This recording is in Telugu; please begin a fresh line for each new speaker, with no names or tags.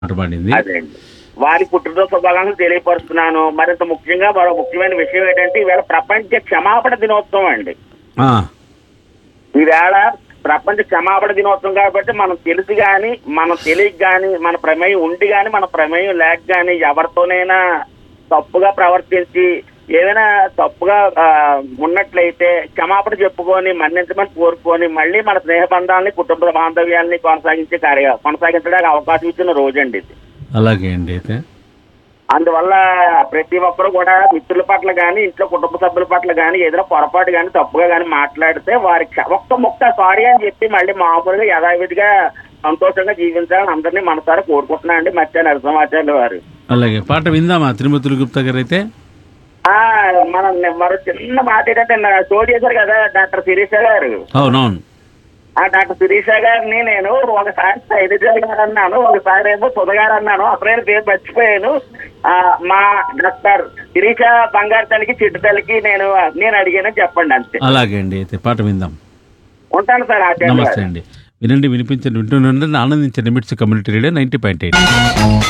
పాట పాడింది
అదే అండి వారి పుట్టినరోజు శుభాకాంక్షలు తెలియపరుస్తున్నాను మరింత ముఖ్యంగా మరో ముఖ్యమైన విషయం ఏంటంటే ఈవేళ ప్రపంచ క్షమాపణ దినోత్సవం అండి
ఆ,
ఈవేళ ప్రపంచ క్షమాపణ దినోత్సవం కాబట్టి మనం తెలిసి గాని మనం తెలియక గాని మన ప్రమేయం ఉండి గాని మన ప్రమేయం లేక గాని ఎవరితోనైనా తప్పుగా ప్రవర్తించి ఏదైనా తప్పుగా ఆ, ఉన్నట్లయితే క్షమాపణ చెప్పుకొని మన్నించమని కోరుకొని మళ్ళీ మన స్నేహ బంధాలని కుటుంబ బాంధవ్యాలని కొనసాగించే కార్య కొనసాగించడానికి అవకాశం ఇచ్చిన రోజండి ఇది
అలాగే అండి అయితే
అందువల్ల ప్రతి ఒక్కరు కూడా మిత్రుల పట్ల కానీ ఇంట్లో కుటుంబ సభ్యుల పట్ల కానీ ఏదైనా పొరపాటు కానీ తప్పుగా కానీ మాట్లాడితే వారికి క్ష- ఒక్క ముక్క సారీ అని చెప్పి మళ్ళీ మామూలుగా యథావిధిగా సంతోషంగా జీవించాలని అందరినీ మనసారా కోరుకుంటున్నా అండి మధ్య నరసింహాచార్యులు వారు
అలాగే పాట విందామా తిరుమతులు గుప్తా గారు అయితే
ఆ మనం మరో చిన్న మాట ఏంటంటే నా షో చేశారు కదా డాక్టర్ శిరీష గారు
అవునవును
ఆ డాక్టర్ శిరీష గారిని నేను ఒకసారి శైలజ గారు అన్నాను ఒకసారి ఏమో సుధ గారు అన్నాను అప్పుడే పేరు మర్చిపోయాను ఆ, మా డాక్టర్ శిరీష బంగారు తల్లికి చిట్టు తల్లికి నేను నేను అడిగానని చెప్పండి అంతే
అలాగే అండి అయితే పాట విందాం
ఉంటాను సార్ ఆచార్య
నమస్తే అండి వినండి వినిపించండి వింటుండండి ఆనందించండి MITS community radio ninety point eight